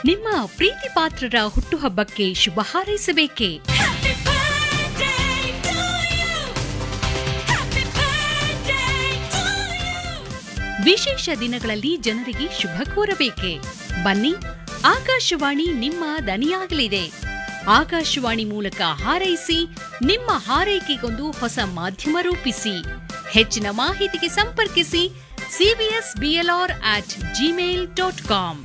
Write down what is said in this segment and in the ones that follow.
ನಿಮ್ಮ ಪ್ರೀತಿ ಪಾತ್ರರ ಹುಟ್ಟುಹಬ್ಬಕ್ಕೆ ಶುಭ ಹಾರೈಸಬೇಕೇ ವಿಶೇಷ ದಿನಗಳಲ್ಲಿ ಜನರಿಗೆ ಶುಭ ಕೋರಬೇಕೆ ಬನ್ನಿ ಆಕಾಶವಾಣಿ ನಿಮ್ಮ ದನಿಯಾಗಲಿದೆ ಆಕಾಶವಾಣಿ ಮೂಲಕ ಹಾರೈಸಿ ನಿಮ್ಮ ಹಾರೈಕೆಗೊಂದು ಹೊಸ ಮಾಧ್ಯಮ ರೂಪಿಸಿ ಹೆಚ್ಚಿನ ಮಾಹಿತಿಗೆ ಸಂಪರ್ಕಿಸಿ CBS BLR at Gmail dot com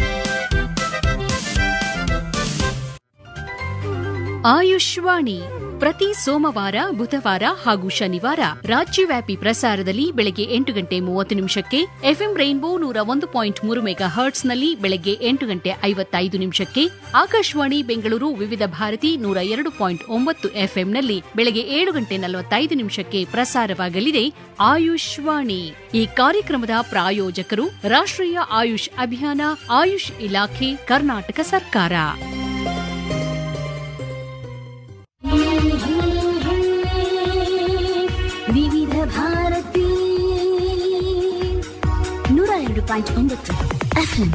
Ayushvani ಪ್ರತಿ ಸೋಮವಾರ ಬುಧವಾರ ಹಾಗೂ ಶನಿವಾರ ರಾಜ್ಯವ್ಯಾಪಿ ಪ್ರಸಾರದಲ್ಲಿ ಬೆಳಗ್ಗೆ ಎಂಟು ಗಂಟೆ ಮೂವತ್ತು ನಿಮಿಷಕ್ಕೆ ಎಫ್ಎಂ ರೈನ್ಬೋ ನೂರ ಒಂದು ಪಾಯಿಂಟ್ ಮೂರು ಮೆಗಾ ಹರ್ಟ್ಸ್ನಲ್ಲಿ ಬೆಳಗ್ಗೆ ಎಂಟು ಗಂಟೆ ಐವತ್ತೈದು ನಿಮಿಷಕ್ಕೆ ಆಕಾಶವಾಣಿ ಬೆಂಗಳೂರು ವಿವಿಧ ಭಾರತಿ ನೂರ ಎರಡು ಪಾಯಿಂಟ್ ಒಂಬತ್ತು ಎಫ್ಎಂನಲ್ಲಿ ಬೆಳಗ್ಗೆ ಏಳು ಗಂಟೆ ನಲವತ್ತೈದು ನಿಮಿಷಕ್ಕೆ ಪ್ರಸಾರವಾಗಲಿದೆ ಆಯುಷ್ವಾಣಿ ಈ ಕಾರ್ಯಕ್ರಮದ ಪ್ರಾಯೋಜಕರು ರಾಷ್ಟ್ರೀಯ ಆಯುಷ್ ಅಭಿಯಾನ ಆಯುಷ್ ಇಲಾಖೆ ಕರ್ನಾಟಕ ಸರ್ಕಾರ ವಿವಿಧ ಭಾರತಿ ನೂರ ಎರಡು ಪಾಯಿಂಟ್ ಒಂಬತ್ತು ಎಫ್ಎಂ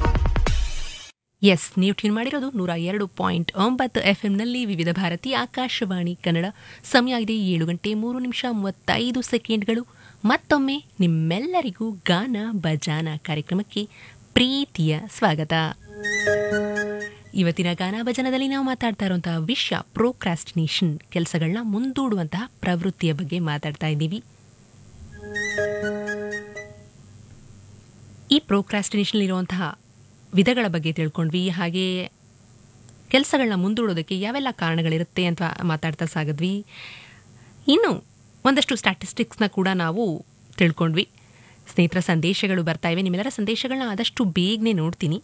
ಎಸ್ ನೀವು ಟ್ಯೂನ್ ಮಾಡಿರೋದು ನೂರ ಎರಡು ಪಾಯಿಂಟ್ ಒಂಬತ್ತು ಎಫ್ ಎಂನಲ್ಲಿ ವಿವಿಧ ಭಾರತಿ ಆಕಾಶವಾಣಿ ಕನ್ನಡ ಸಮಯ ಆಗಿದೆ ಏಳು ಗಂಟೆ ಮೂರು ನಿಮಿಷ ಮೂವತ್ತೈದು ಸೆಕೆಂಡ್ಗಳು ಮತ್ತೊಮ್ಮೆ ನಿಮ್ಮೆಲ್ಲರಿಗೂ ಗಾನ ಬಜಾನ ಕಾರ್ಯಕ್ರಮಕ್ಕೆ ಪ್ರೀತಿಯ ಸ್ವಾಗತ ಇವತ್ತಿನ ಗಾನ ಭಜನದಲ್ಲಿ ನಾವು ಮಾತಾಡ್ತಾ ಇರುವಂತಹ ವಿಷಯ ಪ್ರೋಕ್ರಾಸ್ಟಿನೇಷನ್ ಕೆಲಸಗಳನ್ನ ಮುಂದೂಡುವಂತಹ ಪ್ರವೃತ್ತಿಯ ಬಗ್ಗೆ ಮಾತಾಡ್ತಾ ಇದ್ದೀವಿ ಈ ಪ್ರೋಕ್ರಾಸ್ಟಿನೇಷನ್ ಇರುವಂತಹ ವಿಧಗಳ ಬಗ್ಗೆ ತಿಳ್ಕೊಂಡ್ವಿ ಹಾಗೆ ಕೆಲಸಗಳನ್ನ ಮುಂದೂಡೋದಕ್ಕೆ ಯಾವೆಲ್ಲ ಕಾರಣಗಳಿರುತ್ತೆ ಅಂತ ಮಾತಾಡ್ತಾ ಸಾಗಿದ್ವಿ ಇನ್ನು ಒಂದಷ್ಟು ಸ್ಟ್ಯಾಟಿಸ್ಟಿಕ್ಸ್ನ ಕೂಡ ನಾವು ತಿಳ್ಕೊಂಡ್ವಿ ಸ್ನೇಹಿತರ ಸಂದೇಶಗಳು ಬರ್ತಾ ಇವೆ ನಿಮ್ಮೆಲ್ಲರ ಸಂದೇಶಗಳನ್ನ ಆದಷ್ಟು ಬೇಗನೆ ನೋಡ್ತೀನಿ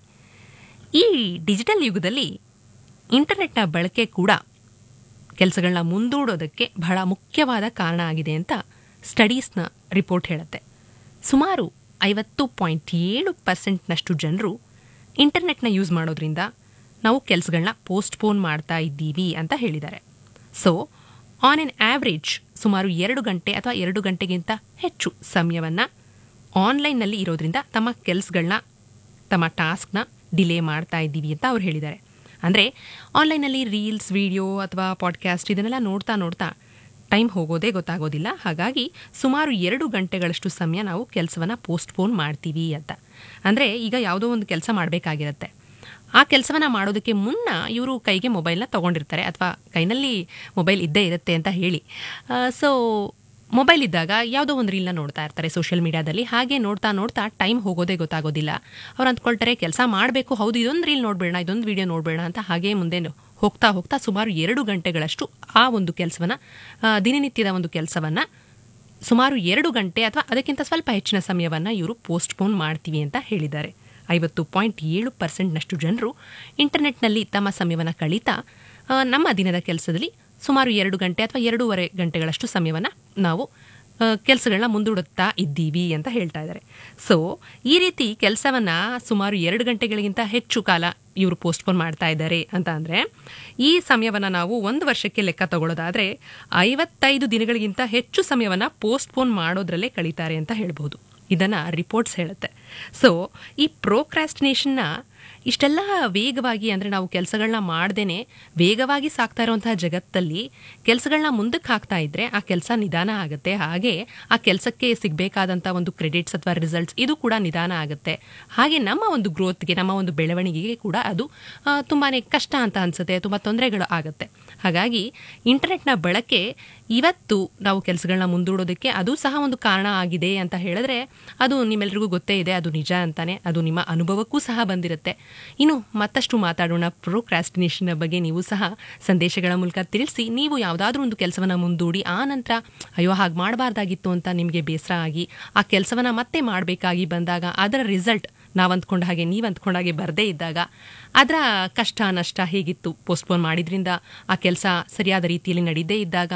ಈ ಡಿಜಿಟಲ್ ಯುಗದಲ್ಲಿ ಇಂಟರ್ನೆಟ್ನ ಬಳಕೆ ಕೂಡ ಕೆಲಸಗಳನ್ನ ಮುಂದೂಡೋದಕ್ಕೆ ಬಹಳ ಮುಖ್ಯವಾದ ಕಾರಣ ಆಗಿದೆ ಅಂತ ಸ್ಟಡೀಸ್ನ ರಿಪೋರ್ಟ್ ಹೇಳುತ್ತೆ ಸುಮಾರು ಐವತ್ತು ಪಾಯಿಂಟ್ ಏಳು ಪರ್ಸೆಂಟ್ನಷ್ಟು ಜನರು ಇಂಟರ್ನೆಟ್ನ ಯೂಸ್ ಮಾಡೋದ್ರಿಂದ ನಾವು ಕೆಲಸಗಳನ್ನ ಪೋಸ್ಟ್ಪೋನ್ ಮಾಡ್ತಾ ಇದ್ದೀವಿ ಅಂತ ಹೇಳಿದ್ದಾರೆ ಸೊ ಆನ್ ಎನ್ ಆವ್ರೇಜ್ ಸುಮಾರು ಎರಡು ಗಂಟೆ ಅಥವಾ ಎರಡು ಗಂಟೆಗಿಂತ ಹೆಚ್ಚು ಸಮಯವನ್ನು ಆನ್ಲೈನ್ನಲ್ಲಿ ಇರೋದ್ರಿಂದ ತಮ್ಮ ಕೆಲಸಗಳನ್ನ ತಮ್ಮ ಟಾಸ್ಕ್ನ ಡಿಲೇ ಮಾಡ್ತಾ ಇದ್ದೀವಿ ಅಂತ ಅವ್ರು ಹೇಳಿದ್ದಾರೆ ಅಂದರೆ ಆನ್ಲೈನಲ್ಲಿ ರೀಲ್ಸ್ ವಿಡಿಯೋ ಅಥವಾ ಪಾಡ್ಕ್ಯಾಸ್ಟ್ ಇದನ್ನೆಲ್ಲ ನೋಡ್ತಾ ನೋಡ್ತಾ ಟೈಮ್ ಹೋಗೋದೇ ಗೊತ್ತಾಗೋದಿಲ್ಲ ಹಾಗಾಗಿ ಸುಮಾರು ಎರಡು ಗಂಟೆಗಳಷ್ಟು ಸಮಯ ನಾವು ಕೆಲಸವನ್ನು ಪೋಸ್ಟ್ಪೋನ್ ಮಾಡ್ತೀವಿ ಅಂತ ಅಂದರೆ ಈಗ ಯಾವುದೋ ಒಂದು ಕೆಲಸ ಮಾಡಬೇಕಾಗಿರುತ್ತೆ ಆ ಕೆಲಸವನ್ನು ಮಾಡೋದಕ್ಕೆ ಮುನ್ನ ಇವರು ಕೈಗೆ ಮೊಬೈಲ್ನ ತೊಗೊಂಡಿರ್ತಾರೆ ಅಥವಾ ಕೈನಲ್ಲಿ ಮೊಬೈಲ್ ಇದ್ದೇ ಇರುತ್ತೆ ಅಂತ ಹೇಳಿ ಸೊ ಮೊಬೈಲ್ ಇದ್ದಾಗ ಯಾವುದೋ ಒಂದು ರೀಲ್ನ ನೋಡ್ತಾ ಇರ್ತಾರೆ ಸೋಷಿಯಲ್ ಮೀಡಿಯಾದಲ್ಲಿ ಹಾಗೆ ನೋಡ್ತಾ ನೋಡ್ತಾ ಟೈಮ್ ಹೋಗೋದೇ ಗೊತ್ತಾಗೋದಿಲ್ಲ ಅವ್ರು ಅಂದ್ಕೊಳ್ತಾರೆ ಕೆಲಸ ಮಾಡಬೇಕು ಹೌದು ಇದೊಂದು ರೀಲ್ ನೋಡಬೇಡ ಇದೊಂದು ವಿಡಿಯೋ ನೋಡಬೇಡ ಅಂತ ಹಾಗೆ ಮುಂದೆ ಹೋಗ್ತಾ ಹೋಗ್ತಾ ಸುಮಾರು ಎರಡು ಗಂಟೆಗಳಷ್ಟು ಆ ಒಂದು ಕೆಲಸವನ್ನು ದಿನನಿತ್ಯದ ಒಂದು ಕೆಲಸವನ್ನು ಸುಮಾರು ಎರಡು ಗಂಟೆ ಅಥವಾ ಅದಕ್ಕಿಂತ ಸ್ವಲ್ಪ ಹೆಚ್ಚಿನ ಸಮಯವನ್ನು ಇವರು ಪೋಸ್ಟ್ಪೋನ್ ಮಾಡ್ತೀವಿ ಅಂತ ಹೇಳಿದ್ದಾರೆ ಐವತ್ತು ಪಾಯಿಂಟ್ ಏಳು ಪರ್ಸೆಂಟ್ನಷ್ಟು ಜನರು ಇಂಟರ್ನೆಟ್ನಲ್ಲಿ ತಮ್ಮ ಸಮಯವನ್ನು ಕಳೀತಾ ಆ, ನಮ್ಮ ದಿನದ ಕೆಲಸದಲ್ಲಿ ಸುಮಾರು ಎರಡು ಗಂಟೆ ಅಥವಾ ಎರಡೂವರೆ ಗಂಟೆಗಳಷ್ಟು ಸಮಯವನ್ನು ನಾವು ಕೆಲಸಗಳನ್ನ ಮುಂದೂಡುತ್ತಾ ಇದ್ದೀವಿ ಅಂತ ಹೇಳ್ತಾ ಇದ್ದಾರೆ ಸೊ ಈ ರೀತಿ ಕೆಲಸವನ್ನ ಸುಮಾರು ಎರಡು ಗಂಟೆಗಳಿಗಿಂತ ಹೆಚ್ಚು ಕಾಲ ಇವರು ಪೋಸ್ಟ್ಪೋನ್ ಮಾಡ್ತಾ ಇದ್ದಾರೆ ಅಂತ ಅಂದರೆ ಈ ಸಮಯವನ್ನು ನಾವು ಒಂದು ವರ್ಷಕ್ಕೆ ಲೆಕ್ಕ ತಗೊಳ್ಳೋದಾದರೆ ಐವತ್ತೈದು ದಿನಗಳಿಗಿಂತ ಹೆಚ್ಚು ಸಮಯವನ್ನು ಪೋಸ್ಟ್ಪೋನ್ ಮಾಡೋದ್ರಲ್ಲೇ ಕಳೀತಾರೆ ಅಂತ ಹೇಳ್ಬೋದು ಇದನ್ನು ರಿಪೋರ್ಟ್ಸ್ ಹೇಳುತ್ತೆ ಸೊ ಈ ಪ್ರೋಕ್ರಾಸ್ಟಿನೇಷನ್ನ ಇಷ್ಟೆಲ್ಲ ವೇಗವಾಗಿ ಅಂದರೆ ನಾವು ಕೆಲಸಗಳನ್ನ ಮಾಡ್ದೇನೆ ವೇಗವಾಗಿ ಸಾಕ್ತಾ ಇರುವಂತಹ ಜಗತ್ತಲ್ಲಿ ಕೆಲಸಗಳನ್ನ ಮುಂದಕ್ಕೆ ಹಾಕ್ತಾ ಇದ್ರೆ ಆ ಕೆಲಸ ನಿಧಾನ ಆಗುತ್ತೆ ಹಾಗೆ ಆ ಕೆಲಸಕ್ಕೆ ಸಿಗಬೇಕಾದಂಥ ಒಂದು ಕ್ರೆಡಿಟ್ಸ್ ಅಥವಾ ರಿಸಲ್ಟ್ಸ್ ಇದು ಕೂಡ ನಿಧಾನ ಆಗುತ್ತೆ ಹಾಗೆ ನಮ್ಮ ಒಂದು ಗ್ರೋತ್ಗೆ ನಮ್ಮ ಒಂದು ಬೆಳವಣಿಗೆಗೆ ಕೂಡ ಅದು ಆ, ತುಂಬಾನೇ ಕಷ್ಟ ಅಂತ ಅನ್ಸುತ್ತೆ ತುಂಬ ತೊಂದರೆಗಳು ಆಗುತ್ತೆ ಹಾಗಾಗಿ ಇಂಟರ್ನೆಟ್ನ ಬಳಕೆ ಇವತ್ತು ನಾವು ಕೆಲಸಗಳನ್ನ ಮುಂದೂಡೋದಕ್ಕೆ ಅದು ಸಹ ಒಂದು ಕಾರಣ ಆಗಿದೆ ಅಂತ ಹೇಳಿದ್ರೆ ಅದು ನಿಮ್ಮೆಲ್ರಿಗೂ ಗೊತ್ತೇ ಇದೆ ಅದು ನಿಜ ಅಂತಾನೆ ಅದು ನಿಮ್ಮ ಅನುಭವಕ್ಕೂ ಸಹ ಬಂದಿರುತ್ತೆ ಇನ್ನು ಮತ್ತಷ್ಟು ಮಾತಾಡೋಣ ಪ್ರೋಕ್ರಾಸ್ಟಿನೇಷನ್ ಬಗ್ಗೆ ನೀವು ಸಹ ಸಂದೇಶಗಳ ಮೂಲಕ ತಿಳಿಸಿ ನೀವು ಯಾವುದಾದ್ರೂ ಒಂದು ಕೆಲಸವನ್ನ ಮುಂದೂಡಿ ಆ ನಂತರ ಅಯ್ಯೋ ಹಾಗೆ ಮಾಡಬಾರ್ದಾಗಿತ್ತು ಅಂತ ನಿಮಗೆ ಬೇಸರ ಆಗಿ ಆ ಕೆಲಸವನ್ನ ಮತ್ತೆ ಮಾಡಬೇಕಾಗಿ ಬಂದಾಗ ಅದರ ರಿಸಲ್ಟ್ ನಾವು ಅಂದ್ಕೊಂಡ ಹಾಗೆ ನೀವು ಅಂದ್ಕೊಂಡ ಹಾಗೆ ಬರದೇ ಇದ್ದಾಗ ಅದರ ಕಷ್ಟ ನಷ್ಟ ಹೇಗಿತ್ತು ಪೋಸ್ಟ್ಪೋನ್ ಮಾಡಿದ್ರಿಂದ ಆ ಕೆಲಸ ಸರಿಯಾದ ರೀತಿಯಲ್ಲಿ ನಡೀದೇ ಇದ್ದಾಗ